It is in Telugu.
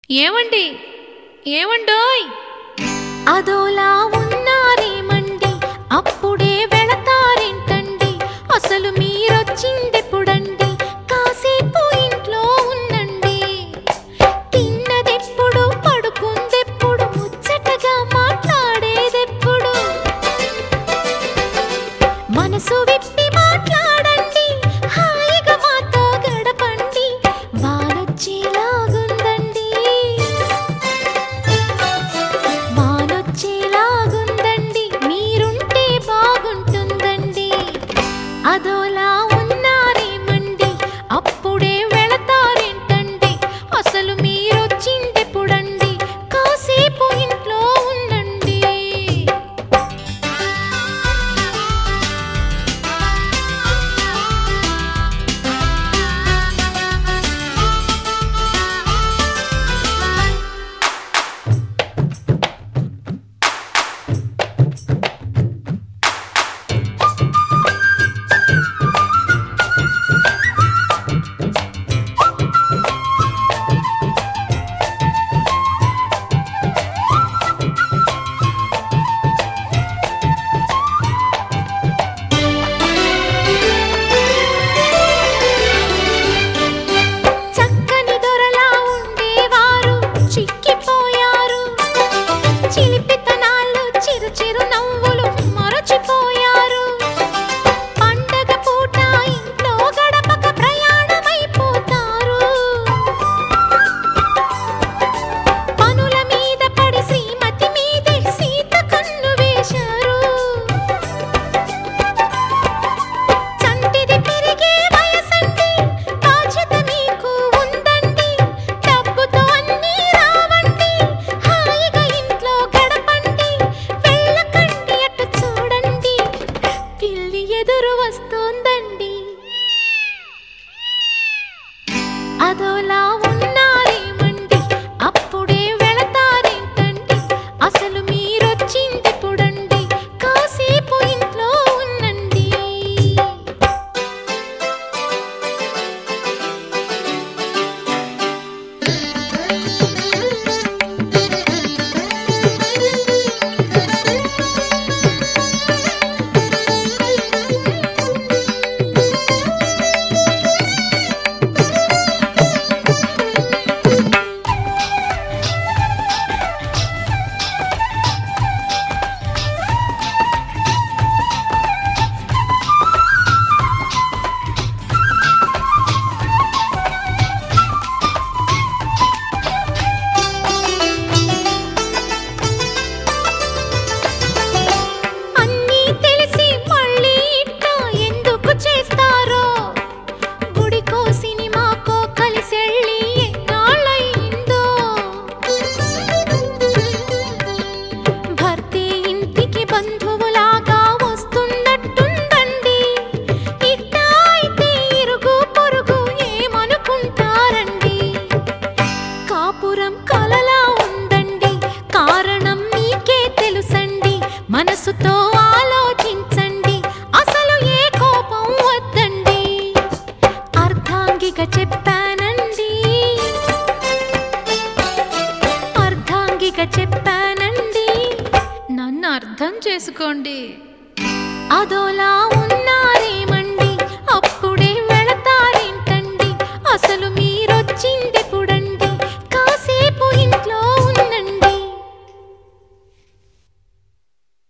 ఏమండి ఏమండోయ్ అదోలా ఉన్నారేమండి అప్పుడే వెళతారేంటండి అసలు మీరొచ్చిందెప్పుడండి కాసేపు ఇంట్లో ఉండండి తిన్నదెప్పుడు పడుకుందెప్పుడు ముచ్చటగా మాట్లాడేదెప్పుడు మనసు విప్పి మాట్లాడండి హాయిగా మాతో గడపండి వానొచ్చేలాగుందండి వానొచ్చేలాగుందండి మీరుంటే బాగుంటుందండి అదోలా ఉన్నారేమండి అప్పుడే వెళతారేంటండి అసలు మీరొచ్చిందెప్పుడండి కాసేపు ఇంట్లో ఉండండి చక్కని దొరలా ఉండేవారు చిక్కిపోయారు చిలిపితనాలు చిరు చిరు నవ్వులు మరచిపోయారు పండగ పూట ఇంట్లో గడపక ప్రయాణమైపోతారు పనుల మీద పడి శ్రీమతి మీదే సీత కన్ను వేశారు చంటిది పెరిగే వయసండి బాధ్యత మీకు ఉందండి డబ్బుతో అన్నీ రావండి హాయిగా ఇంట్లో గడపండి వెళ్ళకండి అటు చూడండి పిల్లి ఎదురు వస్తోందండి అదోలా ఉన్నారేమండి అప్పుడే వెళతారేంటండి అసలు మీరొచ్చిందిప్పుడండి కాసేపు ఇంట్లో ఉండండి అన్నీ తెలిసి మళ్ళీ ఇట్టా ఎందుకు చేస్తారో గుడికో సినిమాకో కలిసెళ్ళి ఎన్నాళ్ళయిందో భర్తే ఇంటికి బంధువులాగా వస్తున్నట్టుందండి ఇట్టా అయితే ఇరుగు పొరుగు ఏమనుకుంటారండి కాపురం కలలా ఉందండి కారణం మీకే తెలుసండి మనసుతో ఆలోచించండి అసలు ఏ కోపం వద్దండి అర్ధాంగిక చెప్పానండి అర్ధాంగిక చెప్పానండి నన్ను అర్థం చేసుకోండి అదోలా ఉంది